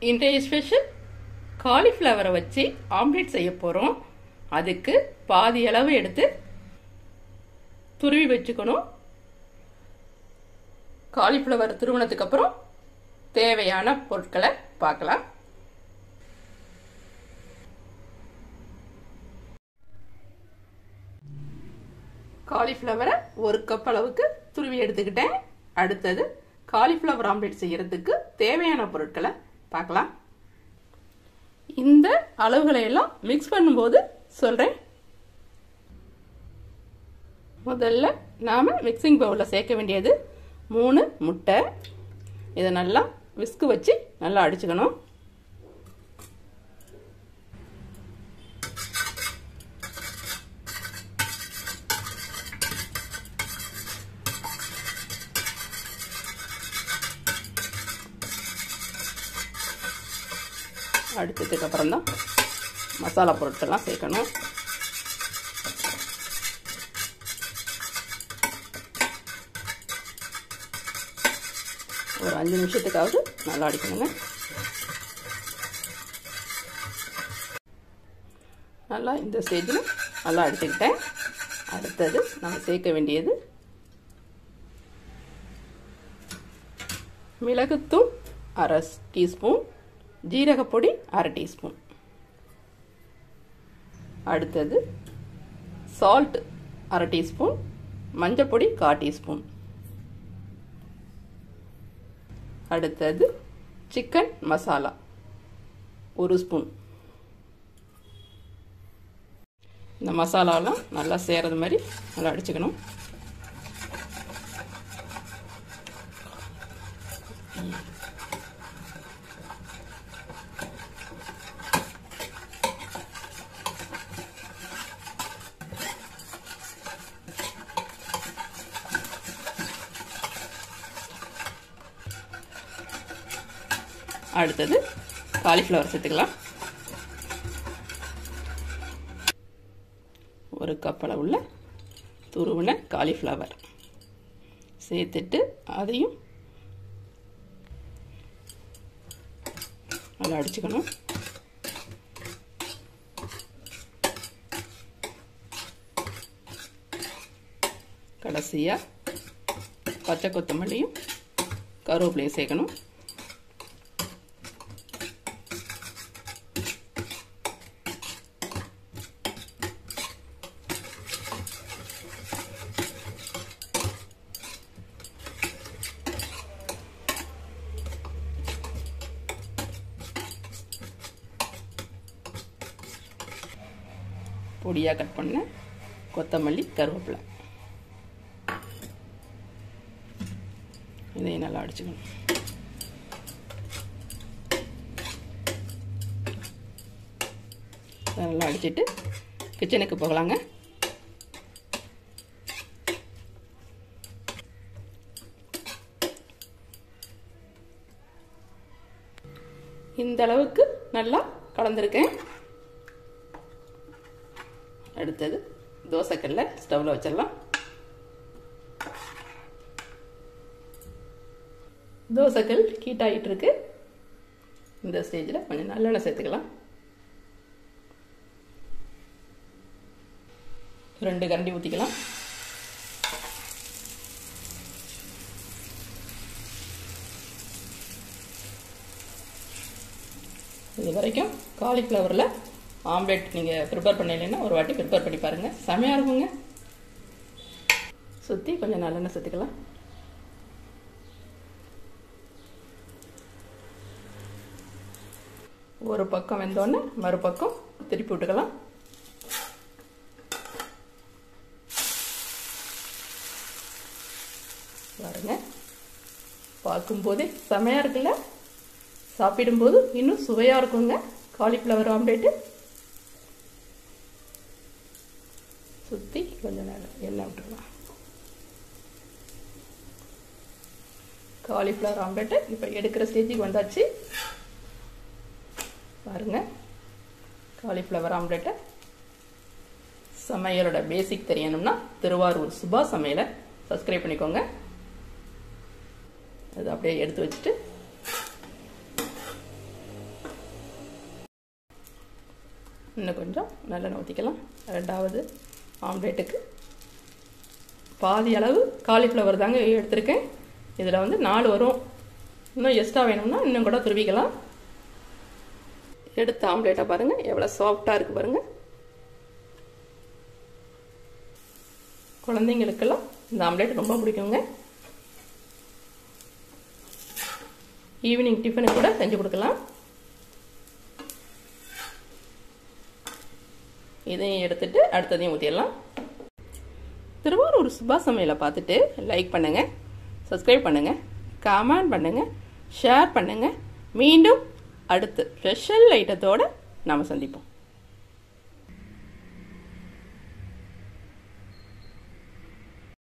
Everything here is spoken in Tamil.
இன்றைய ஸ்பெஷல் காலிஃப்ளவரை வச்சு ஆம்லேட் செய்ய போகிறோம் அதுக்கு பாதி அளவு எடுத்து துருவி வச்சுக்கணும் காலிஃப்ளவர் துருவினதுக்கு அப்புறம் தேவையான பொருட்களை பார்க்கலாம் காலிஃப்ளவரை ஒரு கப் அளவுக்கு துருவி எடுத்துக்கிட்டேன் அடுத்தது காலிஃப்ளவர் ஆம்லேட் செய்யறதுக்கு தேவையான பொருட்களை பார்க்கலாம் இந்த அளவுகளை எல்லாம் மிக்ஸ் பண்ணும்போது சொல்கிறேன் முதல்ல நாம் மிக்சிங் பவுலில் சேர்க்க வேண்டியது மூணு முட்டை இதை நல்லா விஸ்கு வச்சு நல்லா அடிச்சுக்கணும் அடித்ததுக்கு அப்புறம் தான் மசாலா பொருட்கள்லாம் சேர்க்கணும் ஒரு அஞ்சு நிமிஷத்துக்காவது நல்லா அடிக்கணுங்க நல்லா இந்த ஸ்டேஜில் நல்லா அடிச்சுக்கிட்டேன் அடுத்தது நம்ம சேர்க்க வேண்டியது மிளகுத்தூள் அரை டீஸ்பூன் ஜீரகப்பொடி அரை டீஸ்பூன் அடுத்தது சால்ட் அரை டீஸ்பூன் மஞ்சள் பொடி கால் டீஸ்பூன் அடுத்தது சிக்கன் மசாலா ஒரு ஸ்பூன் இந்த மசாலாலாம் நல்லா சேரது மாதிரி நல்லா அடிச்சுக்கணும் அடுத்தது காலிஃப்ளவர் சேர்த்துக்கலாம் ஒரு கப் அளவுள்ள துருவின காலிஃப்ளவர் சேர்த்துட்டு அதையும் நல்லா அடிச்சுக்கணும் கடைசியாக பச்சை கொத்தமல்லியும் கருவேப்பிலையும் சேர்க்கணும் பொடியாக கட் பண்ண கொத்தமல்லி கருவேப்பிலை இதையும் நல்லா அடிச்சுக்கணும் நல்லா அடிச்சுட்டு கிச்சனுக்கு போகலாங்க இந்த அளவுக்கு நல்லா கலந்துருக்கேன் அடுத்தது தோசைக்கல்ல ஸ்டவ்வில் வச்சிடலாம் தோசைக்கல் ஹீட் ஆகிட்டு இருக்கு இந்த ஸ்டேஜில் கொஞ்சம் நல்லெண்ணெய் சேர்த்துக்கலாம் ரெண்டு கரண்டி ஊற்றிக்கலாம் இது வரைக்கும் காலிஃப்ளவரில் ஆம்லேட் நீங்கள் ப்ரிப்பேர் பண்ணலைன்னா ஒரு வாட்டி ப்ரிப்பேர் பண்ணி பாருங்கள் செமையாக இருக்குங்க சுற்றி கொஞ்சம் நல்லெண்ணெய் சேர்த்துக்கலாம் ஒரு பக்கம் வெந்தோடனே மறுபக்கம் திருப்பி விட்டுக்கலாம் பாருங்க பார்க்கும்போதே செமையாக இருக்குல்ல சாப்பிடும்போது இன்னும் சுவையாக இருக்குங்க காலிஃப்ளவர் ஆம்லேட்டு சுற்றி கொஞ்சம் நேரம் எண்ணெய் விட்டுக்கலாம் காலிஃப்ளவர் ஆம்லேட்டு இப்போ எடுக்கிற ஸ்டேஜுக்கு வந்தாச்சு பாருங்க காலிஃப்ளவர் ஆம்லேட்டை சமையலோட பேசிக் தெரியணும்னா திருவாரூர் சுபா சமையலை சப்ஸ்கிரைப் பண்ணிக்கோங்க அது அப்படியே எடுத்து வச்சுட்டு இன்னும் கொஞ்சம் நல்லெண்ணெய் ஊற்றிக்கலாம் ரெண்டாவது ஆம்லேட்டுக்கு பாதி அளவு காலிஃப்ளவர் தாங்க எடுத்திருக்கேன் இதில் வந்து நாலு வரும் இன்னும் எக்ஸ்ட்ரா வேணும்னா இன்னும் கூட துருவிக்கலாம் எடுத்த ஆம்லேட்டை பாருங்கள் எவ்வளோ சாஃப்டாக இருக்குது பாருங்கள் குழந்தைங்களுக்கெல்லாம் இந்த ஆம்லேட் ரொம்ப பிடிக்குங்க ஈவினிங் டிஃபனு கூட செஞ்சு கொடுக்கலாம் இதையும் எடுத்துட்டு அடுத்ததையும் ஊற்றிடலாம் திருவாரூர் சுபா சமையலை பார்த்துட்டு லைக் பண்ணுங்கள் சப்ஸ்கிரைப் பண்ணுங்கள் கமெண்ட் பண்ணுங்கள் ஷேர் பண்ணுங்கள் மீண்டும் அடுத்து ஸ்பெஷல் ஐட்டத்தோடு நாம் சந்திப்போம்